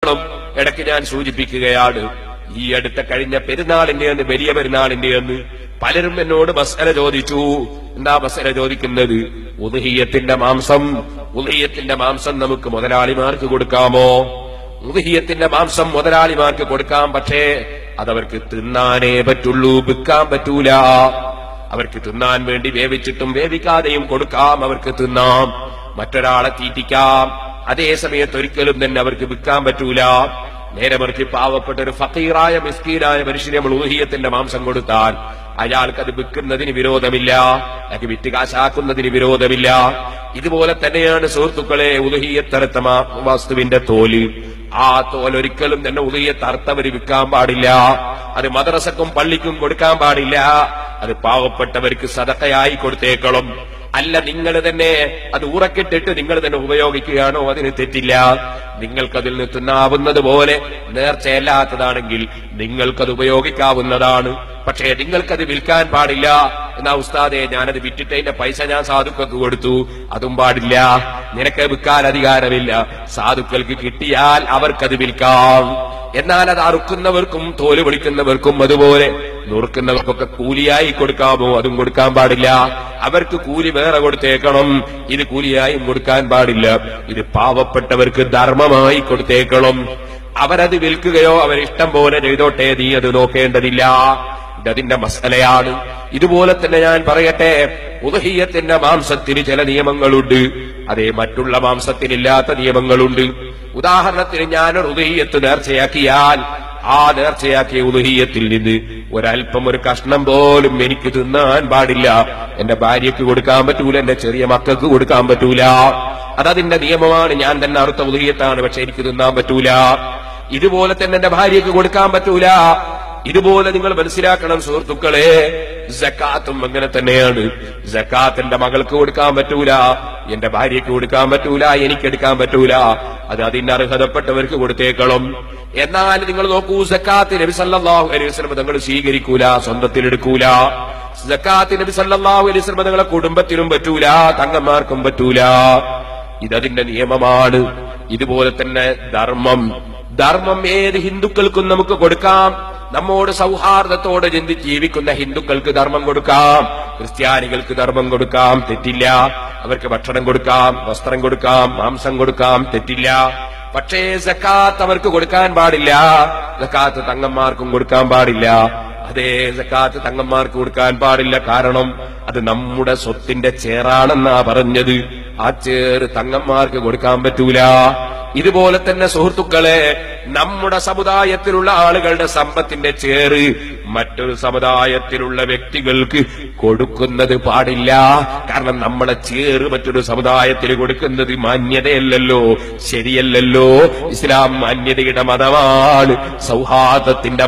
വേണം ഇടയ്ക്ക് ഞാൻ സൂചിപ്പിക്കുകയാണ് ഈ അടുത്ത കഴിഞ്ഞ പെരുന്നാളിന്റെ അന്ന് വലിയ പെരുന്നാളിന്റെ അന്ന് പലരും എന്നോട് മസല ചോദിച്ചു എന്താ മസല ചോദിക്കുന്നത് ഉദഹീയത്തിന്റെ മാംസം ഉദഹീയത്തിന്റെ മാംസം നമുക്ക് മുതലാളിമാർക്ക് കൊടുക്കാമോ ഉദഹീയത്തിന്റെ മാംസം മുതലാളിമാർക്ക് കൊടുക്കാം പക്ഷേ അതവർക്ക് തിന്നാനേ പറ്റുള്ളൂ വിൽക്കാൻ പറ്റൂല അവർക്ക് തിന്നാൻ വേണ്ടി വേവിച്ചിട്ടും വേവിക്കാതെയും കൊടുക്കാം അവർക്ക് തിന്നാം മറ്റൊരാളെ തീറ്റിക്കാം അതേ സമയത്ത് ഒരിക്കലും തന്നെ അവർക്ക് വിൽക്കാൻ പറ്റൂല നേരെ മറിച്ച് പാവപ്പെട്ട ഒരു ഫക്കീറായ മിസ്കീനായ മനുഷ്യന് നമ്മൾ ഊഹിയത്തിന്റെ മാംസം കൊടുത്താൽ അയാൾക്ക് അത് വിൽക്കുന്നതിന് വിരോധമില്ല അയാൾക്ക് വിറ്റ് കാശാക്കുന്നതിന് വിരോധമില്ല ഇതുപോലെ തന്നെയാണ് സുഹൃത്തുക്കളെ ഉദഹീയത്തരത്ത വസ്തുവിന്റെ തോല് ആ തോൽ ഒരിക്കലും തന്നെ ഉദയത്തറുത്തവര് വിൽക്കാൻ പാടില്ല അത് മദ്രസക്കും പള്ളിക്കും കൊടുക്കാൻ പാടില്ല അത് പാവപ്പെട്ടവർക്ക് സദക്കയായി കൊടുത്തേക്കണം അല്ല നിങ്ങൾ തന്നെ അത് ഉറക്കിട്ടിട്ട് നിങ്ങൾ തന്നെ ഉപയോഗിക്കുകയാണോ അതിന് തെറ്റില്ല നിങ്ങൾക്കതിൽ നിന്ന് തിന്നാവുന്നത് പോലെ നേർച്ചയല്ലാത്തതാണെങ്കിൽ നിങ്ങൾക്കത് ഉപയോഗിക്കാവുന്നതാണ് പക്ഷേ നിങ്ങൾക്കത് വിൽക്കാൻ പാടില്ല എന്നാ ഉസ്താദെ ഞാനത് വിറ്റിട്ട് അതിന്റെ പൈസ ഞാൻ സാധുക്കൾക്ക് കൊടുത്തു അതും പാടില്ല നിനക്ക് വിൽക്കാൻ അധികാരമില്ല സാധുക്കൾക്ക് കിട്ടിയാൽ അവർക്കത് വിൽക്കാം എന്നാൽ അത് അറുക്കുന്നവർക്കും തോല് പൊളിക്കുന്നവർക്കും അതുപോലെ നുറുക്കുന്നവർക്കൊക്കെ കൂലിയായി കൊടുക്കാമോ അതും കൊടുക്കാൻ പാടില്ല അവർക്ക് കൂലി വേറെ കൊടുത്തേക്കണം ഇത് കൂലിയായും കൊടുക്കാൻ പാടില്ല ഇത് പാവപ്പെട്ടവർക്ക് ധർമ്മമായി കൊടുത്തേക്കണം അവരത് വിൽക്കുകയോ അവരിഷ്ടം പോലെ ചെയ്തോട്ടെ നീ അത് നോക്കേണ്ടതില്ല ഇതതിന്റെ മസലയാണ് ഇതുപോലെ തന്നെ ഞാൻ പറയട്ടെ ഉദഹീയത്തിന്റെ മാംസത്തിന് ചില നിയമങ്ങളുണ്ട് അതേ മറ്റുള്ള മാംസത്തിനില്ലാത്ത നിയമങ്ങളുണ്ട് ഉദാഹരണത്തിന് ഞാനൊരു ഉദഹീയത്ത് നേർച്ചയാക്കിയാൽ ആ നേർച്ചയാക്കിയ ഉദഹീയത്തിൽ നിന്ന് ഒരല്പം ഒരു കഷ്ണം പോലും എനിക്ക് തിന്നാൻ പാടില്ല എന്റെ ഭാര്യയ്ക്ക് കൊടുക്കാൻ പറ്റൂല എന്റെ ചെറിയ മക്കൾക്ക് കൊടുക്കാൻ പറ്റൂല അതതിന്റെ നിയമമാണ് ഞാൻ തന്നെ അറുത്ത ഉദഹീയത്താണ് പക്ഷെ എനിക്ക് തിന്നാൻ പറ്റൂല ഇതുപോലെ തന്നെ എന്റെ ഭാര്യയ്ക്ക് കൊടുക്കാൻ പറ്റൂല ഇതുപോലെ നിങ്ങൾ മനസ്സിലാക്കണം സുഹൃത്തുക്കളെ ജക്കാത്തും അങ്ങനെ തന്നെയാണ് ജക്കാത്ത് എന്റെ മകൾക്ക് കൊടുക്കാൻ പറ്റൂല എന്റെ ഭാര്യയ്ക്ക് കൊടുക്കാൻ പറ്റൂല എനിക്ക് എടുക്കാൻ പറ്റൂല അത് അതിന് അർഹതപ്പെട്ടവർക്ക് കൊടുത്തേക്കണം എന്നാൽ നിങ്ങൾ നോക്കൂ ജക്കാത്ത് നബി സല്ലല്ലാഹു അലൈഹി വസല്ലം തങ്ങൾ സ്വീകരിക്കൂല സ്വന്തത്തിൽ എടുക്കൂല ജക്കാത്ത് നബി സല്ലല്ലാഹു അലൈഹി വസല്ലം തങ്ങളെ കുടുംബത്തിനും പറ്റൂല തങ്ങന്മാർക്കും പറ്റൂല ഇതതിന്റെ നിയമമാണ് ഇതുപോലെ തന്നെ ധർമ്മം ധർമ്മം ഏത് ഹിന്ദുക്കൾക്കും നമുക്ക് കൊടുക്കാം നമ്മോട് സൗഹാർദ്ദത്തോടെ ചിന്തി ജീവിക്കുന്ന ഹിന്ദുക്കൾക്ക് ധർമ്മം കൊടുക്കാം ക്രിസ്ത്യാനികൾക്ക് ധർമ്മം കൊടുക്കാം തെറ്റില്ല അവർക്ക് ഭക്ഷണം കൊടുക്കാം വസ്ത്രം കൊടുക്കാം മാംസം കൊടുക്കാം തെറ്റില്ല പക്ഷേ സക്കാത്ത് അവർക്ക് കൊടുക്കാൻ പാടില്ല സക്കാത്ത് തങ്ങന്മാർക്കും കൊടുക്കാൻ പാടില്ല അതേ സക്കാത്ത് തങ്ങന്മാർക്ക് കൊടുക്കാൻ പാടില്ല കാരണം അത് നമ്മുടെ സ്വത്തിന്റെ ചേറാണെന്നാ പറഞ്ഞത് ആ ചേറ് തങ്ങന്മാർക്ക് കൊടുക്കാൻ പറ്റൂല ഇതുപോലെ തന്നെ സുഹൃത്തുക്കളെ നമ്മുടെ സമുദായത്തിലുള്ള ആളുകളുടെ സമ്പത്തിന്റെ ചേറ് മറ്റൊരു സമുദായത്തിലുള്ള വ്യക്തികൾക്ക് കൊടുക്കുന്നത് പാടില്ല കാരണം നമ്മളെ ചേറ് മറ്റൊരു സമുദായത്തിന് കൊടുക്കുന്നത് മാന്യതയല്ലല്ലോ ശരിയല്ലല്ലോ ഇസ്ലാം മാന്യതയുടെ മതമാണ് സൗഹാർദ്ദത്തിന്റെ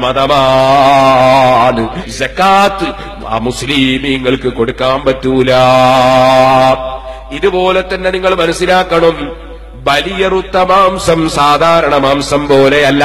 മതമാണ് ജക്കാത്ത് ആ മുസ്ലിമീങ്ങൾക്ക് കൊടുക്കാൻ പറ്റൂല ഇതുപോലെ തന്നെ നിങ്ങൾ മനസ്സിലാക്കണം ബലിയറുത്ത മാംസം സാധാരണ മാംസം പോലെയല്ല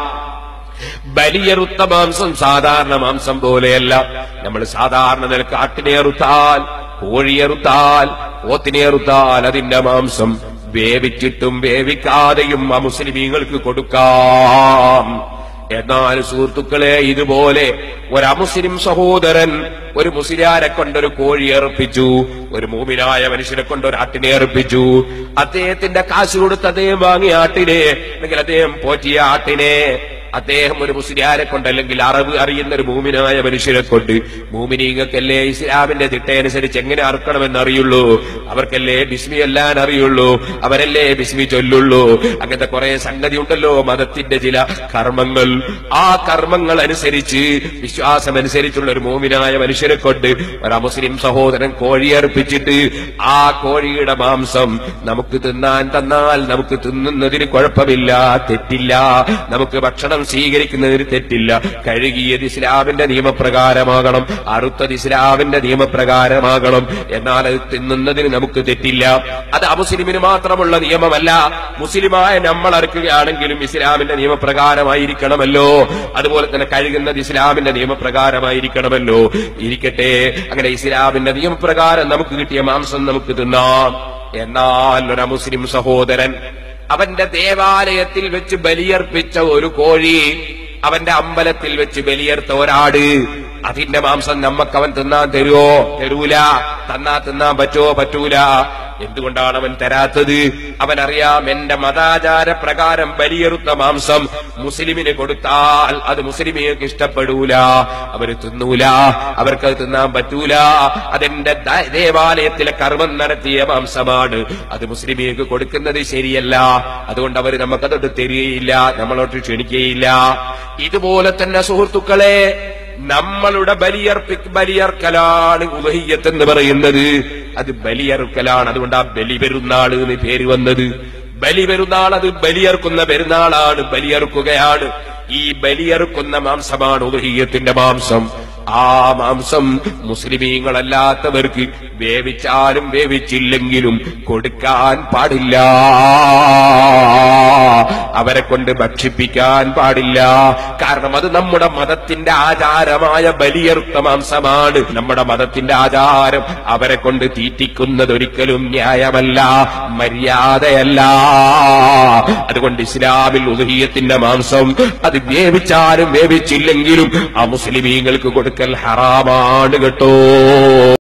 ബലിയറുത്ത മാംസം സാധാരണ മാംസം പോലെയല്ല നമ്മൾ സാധാരണ നിലക്ക് ആട്ടിനെറുത്താൽ കോഴിയെറുത്താൽ പോത്തിനെറുത്താൽ അതിന്റെ മാംസം വേവിച്ചിട്ടും വേവിക്കാതെയും ആ മുസ്ലിമീങ്ങൾക്ക് കൊടുക്കാം എന്നാൽ സുഹൃത്തുക്കളെ ഇതുപോലെ ഒരു അമുസ്ലിം സഹോദരൻ ഒരു മുസ്ലിയാരെ കൊണ്ടൊരു കോഴി ഏർപ്പിച്ചു ഒരു മൂമിനായ മനുഷ്യനെ കൊണ്ട് ഒരു ആട്ടിനെ ഏർപ്പിച്ചു അദ്ദേഹത്തിന്റെ കാശ് കൊടുത്ത് അദ്ദേഹം വാങ്ങിയ ആട്ടിനെ അല്ലെങ്കിൽ അദ്ദേഹം പോറ്റിയ ആട്ടിനെ അദ്ദേഹം ഒരു മുസ്ലിയാരെ കൊണ്ട് അല്ലെങ്കിൽ അറിവ് അറിയുന്ന ഒരു മൂമിനായ മനുഷ്യരെ കൊണ്ട് മൂമിനീങ്ങൾക്കല്ലേ ഇസ്ലാമിന്റെ ചിട്ടയനുസരിച്ച് എങ്ങനെ അറുക്കണമെന്ന് അറിയുള്ളൂ അവർക്കല്ലേ ബിസ്മി എല്ലാം അറിയുള്ളൂ അവരല്ലേ ബിസ്മി ചൊല്ലുള്ളൂ അങ്ങനത്തെ കുറെ സംഗതി ഉണ്ടല്ലോ മതത്തിന്റെ ചില കർമ്മങ്ങൾ ആ കർമ്മങ്ങൾ അനുസരിച്ച് വിശ്വാസം അനുസരിച്ചുള്ള ഒരു മൂമിനായ മനുഷ്യരെ കൊണ്ട് ഒരു മുസ്ലിം സഹോദരൻ കോഴി അർപ്പിച്ചിട്ട് ആ കോഴിയുടെ മാംസം നമുക്ക് തിന്നാൻ തന്നാൽ നമുക്ക് തിന്നുന്നതിന് കുഴപ്പമില്ല തെറ്റില്ല നമുക്ക് ഭക്ഷണം സ്വീകരിക്കുന്നതിന് തെറ്റില്ല കഴുകിയത് ഇസ്ലാമിന്റെ നിയമപ്രകാരമാകണം അറുത്തത് ഇസ്ലാമിന്റെ നിയമപ്രകാരമാകണം എന്നാൽ അത് തിന്നുന്നതിന് നമുക്ക് തെറ്റില്ല അത് അമുസ്ലിമിന് മാത്രമുള്ള നിയമമല്ല മുസ്ലിമായ നമ്മൾ അറുക്കുകയാണെങ്കിലും ഇസ്ലാമിന്റെ നിയമപ്രകാരമായിരിക്കണമല്ലോ അതുപോലെ തന്നെ കഴുകുന്നത് ഇസ്ലാമിന്റെ നിയമപ്രകാരമായിരിക്കണമല്ലോ ഇരിക്കട്ടെ അങ്ങനെ ഇസ്ലാമിന്റെ നിയമപ്രകാരം നമുക്ക് കിട്ടിയ മാംസം നമുക്ക് തിന്നാം എന്നാൽ ഒരു മുസ്ലിം സഹോദരൻ അവന്റെ ദേവാലയത്തിൽ വെച്ച് ബലിയർപ്പിച്ച ഒരു കോഴി അവന്റെ അമ്പലത്തിൽ വെച്ച് ബലിയർത്ത ഒരാട് അതിന്റെ മാംസം നമ്മക്ക് അവൻ തിന്നാൻ തരുവോ തരൂല തന്നാ തിന്നാൻ പറ്റുമോ പറ്റൂല എന്തുകൊണ്ടാണ് അവൻ തരാത്തത് അവൻ അറിയാം എന്റെ മതാചാര പ്രകാരം ബലിയെറുത്ത മാംസം മുസ്ലിമിന് കൊടുത്താൽ അത് മുസ്ലിമിയർക്ക് ഇഷ്ടപ്പെടൂല അവര് തിന്നൂല അവർക്ക് അത് തിന്നാൻ പറ്റൂല അതെന്റെ ദ- ദേവാലയത്തിലെ കർമ്മം നടത്തിയ മാംസമാണ് അത് മുസ്ലിമിയർക്ക് കൊടുക്കുന്നത് ശരിയല്ല അതുകൊണ്ട് അവർ നമുക്കതോട്ട് തരികയില്ല നമ്മളോട്ട് ക്ഷണിക്കുകയില്ല ഇതുപോലെ തന്നെ സുഹൃത്തുക്കളെ നമ്മളുടെ ബലിയർപ്പി ബലിയർക്കലാണ് ഉലഹിയത്ത് എന്ന് പറയുന്നത് അത് ബലിയറുക്കലാണ് അതുകൊണ്ട് ആ ബലി പെരുന്നാൾ എന്ന് പേര് വന്നത് ബലി പെരുന്നാൾ അത് ബലിയർക്കുന്ന പെരുന്നാളാണ് ബലിയറുക്കുകയാണ് ഈ ബലിയറുക്കുന്ന മാംസമാണ് ഉലഹിയത്തിന്റെ മാംസം ആ മാംസം മുസ്ലിമീങ്ങളല്ലാത്തവർക്ക് വേവിച്ചാലും വേവിച്ചില്ലെങ്കിലും കൊടുക്കാൻ പാടില്ല അവരെ കൊണ്ട് ഭക്ഷിപ്പിക്കാൻ പാടില്ല കാരണം അത് നമ്മുടെ മതത്തിന്റെ ആചാരമായ ബലിയറുത്ത മാംസമാണ് നമ്മുടെ മതത്തിന്റെ ആചാരം അവരെ കൊണ്ട് തീറ്റിക്കുന്നത് ഒരിക്കലും ന്യായമല്ല മര്യാദയല്ല അതുകൊണ്ട് ഇസ്ലാമിൽ ഉദഹീയത്തിന്റെ മാംസം അത് വേവിച്ചാലും വേവിച്ചില്ലെങ്കിലും ആ മുസ്ലിമീങ്ങൾക്ക് കൊടുക്കൽ ഹറാമാണ് കേട്ടോ